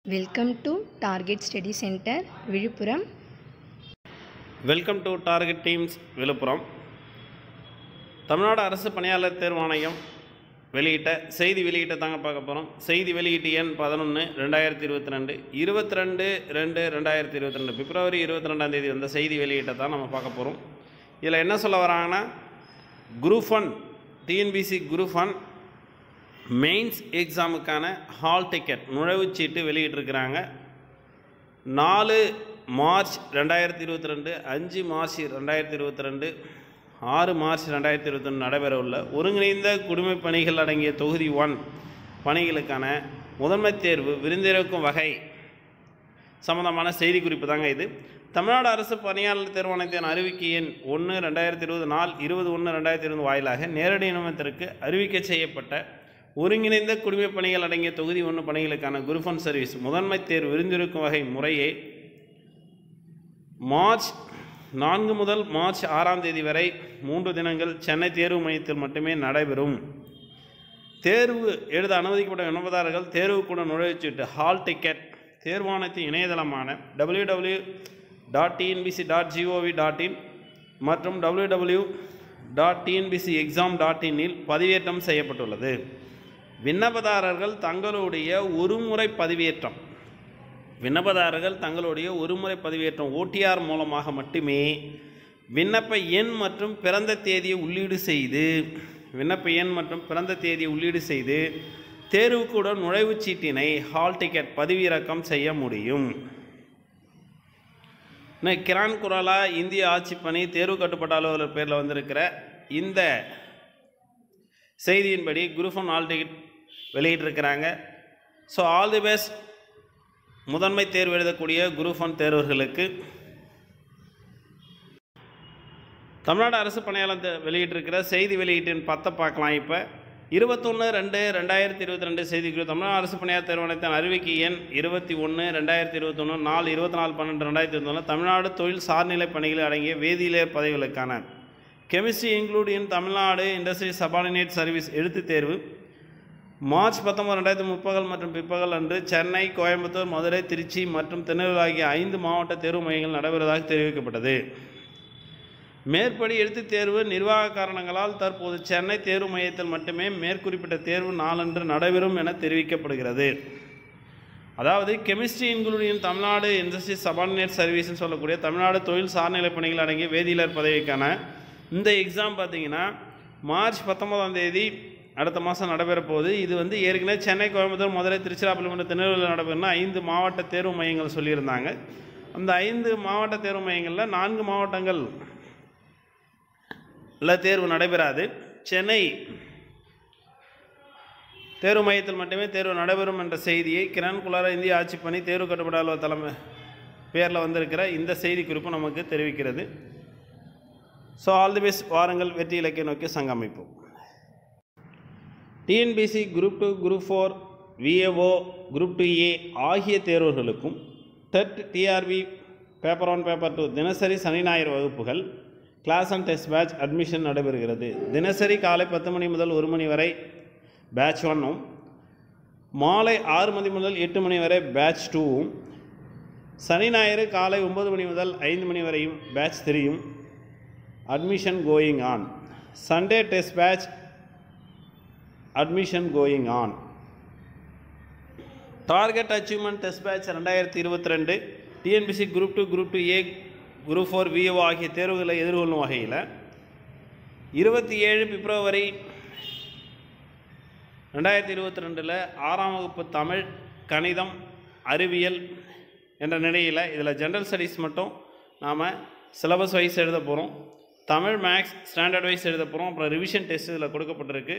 welcome to target study centre Villupuram welcome to target teams Villupuram Tamil Nadu அரசு பணியாளர் தேர்வாணையம் வெளியிட்ட செய்தி வெளியீட்டை தாங்க பார்க்க போகிறோம் செய்தி வெளியீட்டு எண் பதினொன்று ரெண்டாயிரத்தி இருபத்தி ரெண்டு இருபத்தி ரெண்டு ரெண்டு ரெண்டாயிரத்தி இருபத்தி ரெண்டு பிப்ரவரி இருபத்தி ரெண்டாம் தேதி வந்த செய்தி வெளியீட்டை தான் நம்ம பார்க்க போகிறோம் இதில் என்ன சொல்ல வராங்கன்னா group one TNPSC group one mains எக்ஸாமுக்கான ஹால் டிக்கெட் நுழைவுச்சீட்டு வெளியிட்டிருக்கிறாங்க நாலு மார்ச் ரெண்டாயிரத்தி இருபத்தி ரெண்டு அஞ்சு மார்ச் ரெண்டாயிரத்தி இருபத்தி ரெண்டு ஆறு மார்ச் ரெண்டாயிரத்தி இருபத்தி ரெண்டு நடைபெற உள்ள ஒருங்கிணைந்த குடிமைப் பணிகள் அடங்கிய தொகுதி ஒன் பணிகளுக்கான முதன்மை தேர்வு விருந்திருக்கும் வகை சம்மந்தமான செய்திக்குறிப்பு தாங்க இது தமிழ்நாடு அரசு பணியாளர் தேர்வாணையத்தின் அறிவிக்கை எண் ஒன்று ரெண்டாயிரத்தி இருபது நாள் இருபது ஒன்று ரெண்டாயிரத்தி இருபது வாயிலாக நேரடி நியமனத்திற்கு அறிவிக்கை செய்யப்பட்ட ஒருங்கிணைந்த குடிமைப் பணிகள் அடங்கிய தொகுதி ஒன்று பணிகளுக்கான குரூப் ஒன் சர்வீஸ் முதன்மை தேர்வு விருந்திருக்கும் வகை முறையை மார்ச் நான்கு முதல் மார்ச் ஆறாம் தேதி வரை மூன்று தினங்கள் சென்னை தேர்வு மையத்தில் மட்டுமே நடைபெறும் தேர்வு எழுத அனுமதிக்கப்பட்ட விண்ணப்பதாரர்கள் தேர்வுக்கூட நுழைவுச்சீட்டு ஹால் டிக்கெட் தேர்வாணையத்தின் இணையதளமான W W dot TNPSC dot GOV dot IN மற்றும் W W dot TNPSC exam dot இன்னில் பதிவேற்றம் செய்யப்பட்டுள்ளது விண்ணப்பதாரர்கள் தங்களுடைய ஒருமுறை பதிவேற்றம் விண்ணப்பதாரர்கள் தங்களுடைய ஒருமுறை பதிவேற்றம் ஓடிஆர் மூலமாக மட்டுமே விண்ணப்ப எண் மற்றும் பிறந்த தேதியை உள்ளீடு செய்து விண்ணப்ப எண் மற்றும் பிறந்த தேதியை உள்ளீடு செய்து தேர்வுக்கூட நுழைவுச் சீட்டினை ஹால் டிக்கெட் பதிவிறக்கம் செய்ய முடியும் இன்னும் கிரான் குராலா இந்திய ஆட்சிப்பணி தேர்வு கட்டுப்பாட்டு அலுவலர் பேரில் வந்திருக்கிற இந்த செய்தியின்படி குரூப் ஒன் ஹால் டிக்கெட் வெளியிட்டிருக்கிறாங்க ஸோ ஆல் தி பெஸ்ட் முதன்மை தேர்வு எழுதக்கூடிய குரூப் ஒன் தேர்வர்களுக்கு தமிழ்நாடு அரசு பணியாளர் தே- வெளியிட்டிருக்கிற செய்தி வெளியீட்டின் பத்தை பார்க்கலாம் இப்போ இருபத்தொன்று ரெண்டு ரெண்டாயிரத்தி இருபத்தி ரெண்டு செய்திக்குழு தமிழ்நாடு அரசு பணியாளர் தேர்வாணையத்தின் அறிவிக்கை எண் இருபத்தி ஒன்று ரெண்டாயிரத்தி இருபத்தொன்று நாலு இருபத்தி நாலு பன்னெண்டு ரெண்டாயிரத்தி இருபத்தொன்று தமிழ்நாடு தொழில் சார்நிலை பணிகள் அடங்கிய வேதியியலர் பதவிகளுக்கான chemistry include in Tamil Nadu industry subordinate service எழுத்துத் தேர்வு மார்ச் பத்தொன்பது ரெண்டாயிரத்தி முப்பகல் மற்றும் பிற்பகல் அன்று சென்னை கோயம்புத்தூர் மதுரை திருச்சி மற்றும் திருநெல்வேலி ஆகிய ஐந்து மாவட்ட தேர்வு மையங்கள் நடைபெறுவதாக தெரிவிக்கப்பட்டது மேற்படி எழுத்துத் தேர்வு நிர்வாக காரணங்களால் தற்போது சென்னை தேர்வு மையத்தில் மட்டுமே மேற்குறிப்பிட்ட தேர்வு நாளன்று நடைபெறும் என தெரிவிக்கப்படுகிறது அதாவது chemistry including Tamil Nadu industry subordinate சர்வீஸ்னு சொல்லக்கூடிய தமிழ்நாடு தொழில் சார்நிலை பணிகள் அடங்கிய வேதியியலர் பதவிக்கான இந்த எக்ஸாம் பார்த்தீங்கன்னா மார்ச் பத்தொன்பதாம் தேதி அடுத்த மாதம் நடைபெற போகுது இது வந்து ஏற்கனவே சென்னை கோயம்புத்தூர் மதுரை திருச்சிராப்பள்ளி மற்றும் திருநெல்வேலியில் நடைபெறும்னா ஐந்து மாவட்ட தேர்வு மையங்கள் சொல்லியிருந்தாங்க அந்த ஐந்து மாவட்ட தேர்வு மையங்களில் நான்கு மாவட்டங்கள் ல தேர்வு நடைபெறாது சென்னை தேர்வு மையத்தில் மட்டுமே தேர்வு நடைபெறும் என்ற செய்தியை கிரண் குலார இந்திய ஆட்சிப்பணி தேர்வு கட்டுப்பாடு அலுவலர் தலைமை பேரில் வந்திருக்கிற இந்த செய்தி குறிப்பு நமக்கு தெரிவிக்கிறது ஸோ ஆல் தி பெஸ்ட் வாருங்கள் வெற்றி இலக்கை நோக்கி சங்கமிப்போம் TNPSC group two group four VAO group two A ஆகிய தேர்வுகளுக்கும் TET TRB paper one paper two தினசரி சனி ஞாயிறு வகுப்புகள் class and test batch admission நடைபெறுகிறது தினசரி காலை பத்து மணி முதல் ஒரு மணி வரை பேட்ச் ஒன்னும் மாலை ஆறு மணி முதல் எட்டு மணி வரை பேட்ச் டூவும் சனி ஞாயிறு காலை ஒன்பது மணி முதல் ஐந்து மணி வரையும் பேட்ச் த்ரீயும் admission going on Sunday test batch admission going on target achievement test batch ரெண்டாயிரத்தி இருபத்தி ரெண்டு TNPSC group two group two A group four VO ஆகிய தேர்வுகளை எதிர்கொள்ளும் வகையில் இருபத்தி ஏழு பிப்ரவரி ரெண்டாயிரத்தி இருபத்தி ரெண்டில் ஆறாம் வகுப்பு தமிழ் கணிதம் அறிவியல் என்ற நிலையில் இதில் ஜென்ரல் ஸ்டடீஸ் மட்டும் நாம் சிலபஸ் வைஸ் எழுத போகிறோம் தமிழ் மேக்ஸ் ஸ்டாண்டர்ட் வைஸ் எழுத போகிறோம் அப்புறம் ரிவிஷன் டெஸ்ட் இதில் கொடுக்கப்பட்டிருக்கு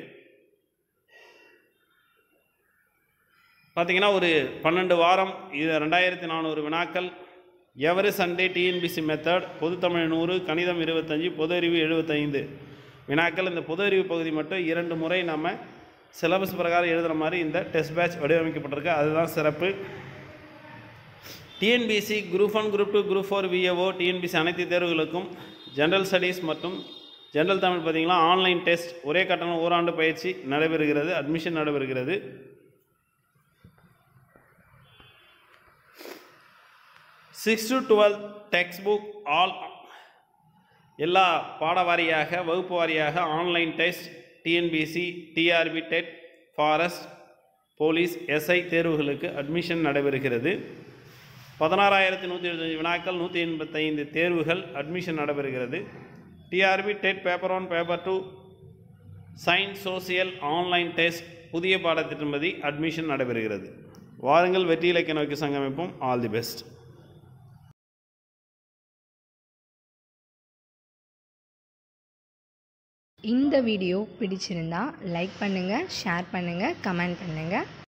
பார்த்தீங்கன்னா ஒரு பன்னெண்டு வாரம் இது ரெண்டாயிரத்தி நானூறு வினாக்கள் எவரி சண்டே டிஎன்பிசி மெத்தட் பொதுத்தமிழ் நூறு கணிதம் இருபத்தஞ்சி பொது அறிவு எழுபத்தைந்து வினாக்கள் இந்த பொது அறிவு பகுதி மட்டும் இரண்டு முறை நம்ம சிலபஸ் பிரகாரம் எழுதுகிற மாதிரி இந்த டெஸ்ட் பேட்ச் வடிவமைக்கப்பட்டிருக்கு அதுதான் சிறப்பு TNPSC group one group two group four VAO TNPSC அனைத்து தேர்வுகளுக்கும் ஜென்ரல் ஸ்டடீஸ் மற்றும் ஜென்ரல் தமிழ் பார்த்தீங்கன்னா ஆன்லைன் டெஸ்ட் ஒரே கட்டணம் ஓராண்டு பயிற்சி நடைபெறுகிறது அட்மிஷன் நடைபெறுகிறது six to twelve text book all எல்லா பாட வாரியாக வகுப்பு வாரியாக online test TNPSC TRB TET forest police SI தேர்வுகளுக்கு அட்மிஷன் நடைபெறுகிறது பதினாறாயிரத்தி நூற்றி எழுபத்தஞ்சு வினாக்கள் நூற்றி எண்பத்தைந்து தேர்வுகள் அட்மிஷன் நடைபெறுகிறது TRB TET paper one paper two science social online test புதிய பாடத்திட்டம்படி அட்மிஷன் நடைபெறுகிறது வாருங்கள் வெற்றி இலக்கிய நோக்கி சங்கமிப்போம் ஆல் தி பெஸ்ட் இந்த வீடியோ பிடிச்சிருந்தா லைக் பண்ணுங்கள் ஷேர் பண்ணுங்கள் கமெண்ட் பண்ணுங்கள்